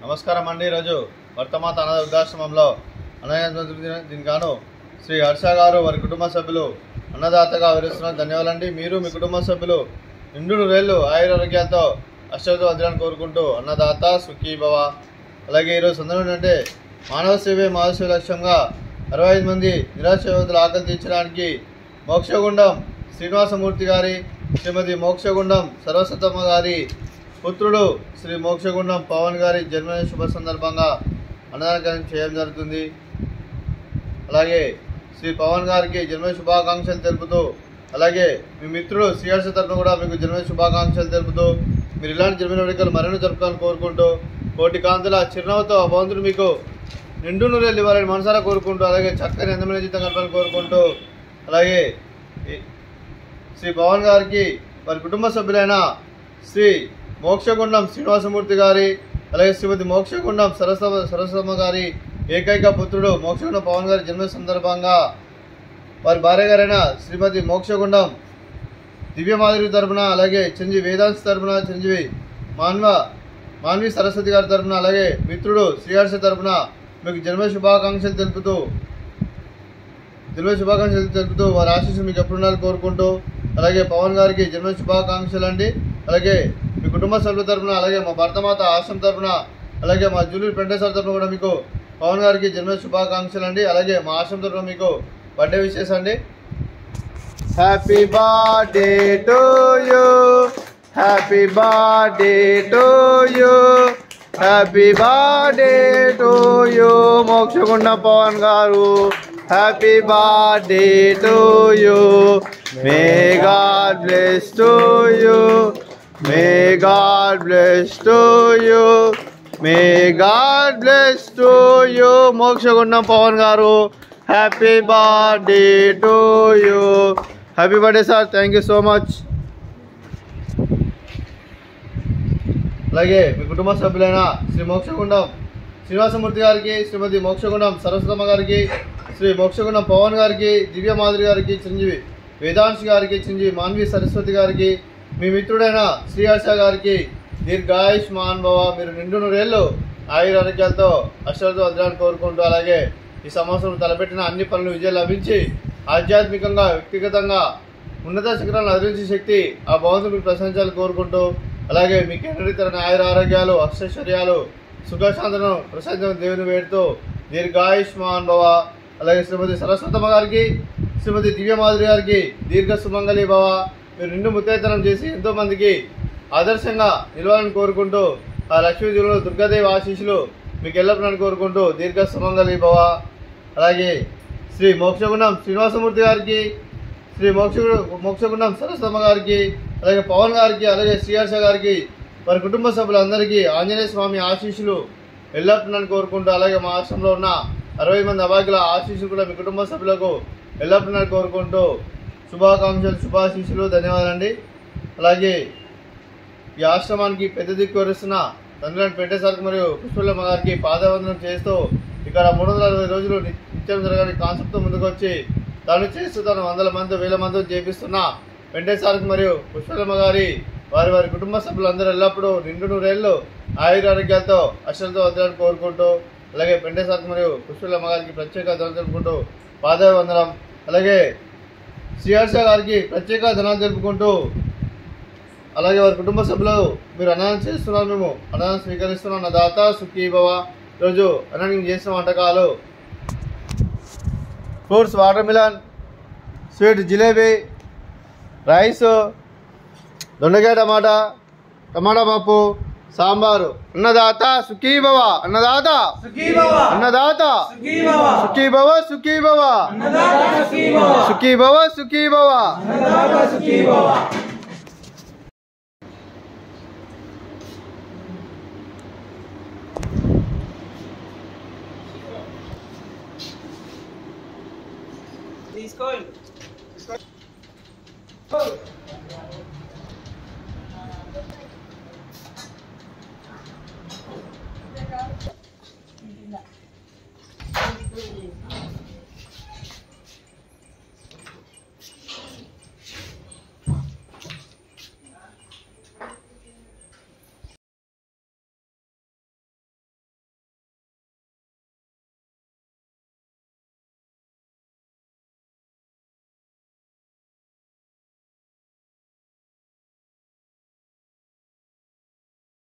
నమస్కారం అండి ఈరోజు వర్తమాత అనాథ వృద్ధాశ్రమంలో అన్నదాన దీనికి గాను శ్రీ హర్ష గారు వారి కుటుంబ సభ్యులు అన్నదాతగా వివరిస్తున్న ధన్యవాదాలండి మీరు మీ కుటుంబ సభ్యులు నిండు నూరేళ్ళు ఆయురారోగ్యాలతో అష్టతో వదిలని కోరుకుంటూ అన్నదాత సుఖీ భవ అలాగే ఈరోజు సందర్భం అంటే మానవ సేవే మానవ లక్ష్యంగా అరవై ఐదు మంది నిరాశ యువతుల ఆకలి తీర్చడానికి మోక్షగుండం శ్రీనివాసమూర్తి గారి శ్రీమతి మోక్షగుండం సర్వసతమ్మ గారి పుత్రుడు శ్రీ మోక్షగుండం పవన్ గారి జన్మదిన శుభ సందర్భంగా అన్నదానం చేయడం జరుగుతుంది అలాగే శ్రీ పవన్ గారికి జన్మదిన శుభాకాంక్షలు తెలుపుతూ అలాగే మీ మిత్రుడు శ్రీహర్ష తరఫున కూడా మీకు జన్మదిన శుభాకాంక్షలు తెలుపుతూ మీరు ఇలాంటి జన్మదిన వేడుకలు మరెన్నో జరుపుకోవాలని కోరుకుంటూ కోటి కాంతుల చిరునవ్వుతో ఆ భగవంతుడు మీకు నిండు నూరేళ్ళు ఇవ్వాలని మనసారా కోరుకుంటూ అలాగే చక్కని అందమైన జీతం కలపాలని కోరుకుంటూ అలాగే ఈ- శ్రీ పవన్ గారికి వారి కుటుంబ సభ్యులైన శ్రీ మోక్షగుండం శ్రీనివాసమూర్తి గారి అలాగే శ్రీమతి మోక్షగుండం సరస్వ సరస్వమ్మ గారి ఏకైక పుత్రుడు మోక్షగుండం పవన్ గారి జన్మ సందర్భంగా వారి భార్య గారైన శ్రీమతి మోక్షగుండం దివ్యమాధురి తరపున అలాగే చిరంజీవి వేదాంశ తరపున చిరంజీవి మాన్వ మాన్వి సరస్వతి గారి తరపున అలాగే మిత్రుడు శ్రీహర్ష తరపున మీకు జన్మ శుభాకాంక్షలు తెలుపుతూ జన్మ శుభాకాంక్షలు తెలుపుతూ వారి ఆశీస్సులు మీకు ఎప్పుడు ఉండాలని కోరుకుంటూ అలాగే పవన్ గారికి జన్మ శుభాకాంక్షలు అండి అలాగే మీ కుటుంబ సభ్యుల తరపున అలాగే మా భర్తమాత ఆశ్రమం తరపున అలాగే మా జూలూరు పెంటేశ్వర తరపున కూడా మీకు పవన్ గారికి జన్మ శుభాకాంక్షలు అండి అలాగే మా ఆశ్రమం తరపున మీకు బర్త్డే విషెస్ అండి happy birthday to you happy birthday to you happy birthday to you Mokshagunda Pavan గారు happy birthday to you may God bless to you may God bless to you may God bless to you Mokshagundam Pavan గారు happy birthday to you happy birthday sir thank you so much అలాగే మీ కుటుంబ సభ్యులైన శ్రీ మోక్షగుండం శ్రీనివాసమూర్తి గారికి శ్రీమతి మోక్షగుండం సరస్వతమ్మ గారికి శ్రీ మోక్షగుండం పవన్ గారికి దివ్య మాధురి గారికి చిరంజీవి వేదాంశ్ గారికి చిరంజీవి మాన్వి సరస్వతి గారికి మీ మిత్రుడైన శ్రీహర్ష గారికి దీర్ఘాయుష్ మహాన్ భవ మీరు నిండు నూరేళ్ళు ఆయురారోగ్యాలతో అక్షరాలతో వదలని కోరుకుంటూ అలాగే ఈ సంవత్సరం తలపెట్టిన అన్ని పనులు విజయం లభించి ఆధ్యాత్మికంగా వ్యక్తిగతంగా ఉన్నత శిఖరాలను అధిరించే శక్తి ఆ భగవంతుడు మీకు ప్రశంసాలు కోరుకుంటూ అలాగే మీకు ఎన్నడితరని ఆయుర ఆరోగ్యాలు అష్టైశ్వర్యాలు సుఖశాంతను ప్రశాంతం దేవుని వేడుతూ దీర్ఘాయుష్మాన్ భవ అలాగే శ్రీమతి సరస్వతమ్మ గారికి శ్రీమతి దివ్యమాధురి గారికి దీర్ఘ సుమంగళి భవ మీరు నిండు ముత్తైతనం చేసి ఎంతో మందికి ఆదర్శంగా నిలవాలని కోరుకుంటూ ఆ లక్ష్మీదేవులు దుర్గాదేవి ఆశీస్సులు మీకు ఎల్లప్పుడని కోరుకుంటూ దీర్ఘ సుమంగళి భవ అలాగే శ్రీ మోక్షగుండం శ్రీనివాసమూర్తి గారికి శ్రీ మోక్ష మోక్షగుండం సరస్వమ్మ గారికి అలాగే పవన్ గారికి అలాగే శ్రీహర్ష గారికి వారి కుటుంబ సభ్యులందరికీ ఆంజనేయ స్వామి ఆశీస్సులు ఎల్లప్పుడని కోరుకుంటూ అలాగే మా ఆశ్రమంలో ఉన్న అరవై మంది అబాయికుల ఆశీస్సులు కూడా మీ కుటుంబ సభ్యులకు ఎల్లప్పుడని కోరుకుంటూ శుభాకాంక్షలు శుభాశీస్సులు ధన్యవాదాలండి అలాగే ఈ ఆశ్రమానికి పెద్ద దిక్కు వరిస్తున్న తండ్రి పెట్టేసరికి మరియు పుష్పలమ్మ గారికి పాదవందనం చేస్తూ ఇక్కడ మూడు వందల అరవై రోజులు ని- నిత్యం జరగని కాన్సెప్ట్తో ముందుకు వచ్చి తాను చేస్తూ తను వందల మంది వేల మంది చేపిస్తున్న వెంకటేశ్వరికి మరియు పుష్పలమ్మ గారి వారి వారి కుటుంబ సభ్యులందరూ ఎల్లప్పుడూ నిండు నూరేళ్ళు ఆయురారోగ్యాలతో అక్షలతో వదలని కోరుకుంటూ అలాగే వెంకటేశ్వరికి మరియు పుష్పలమ్మ గారికి ప్రత్యేక ధనం తెలుపుకుంటూ పాదవందనం అలాగే శ్రీహర్ష గారికి ప్రత్యేక ధనాలు తెలుపుకుంటూ అలాగే వారి కుటుంబ సభ్యులు మీరు అన్నదానం చేస్తున్నారు మేము అన్నదానం స్వీకరిస్తున్నాం నా దాత సుఖీ భవ ఈరోజు అన్నదానం చేసిన వంటకాలు fruits watermelon sweet jalebi rice దొండకాయ టమాటా టమాటా పప్పు సాంబారు అన్నదాత సుఖీ భవ అన్నదాత అన్నదాత సుఖీ భవ సుఖీ భవ సుఖీ భవ సుఖీ భవ తీసుకోండి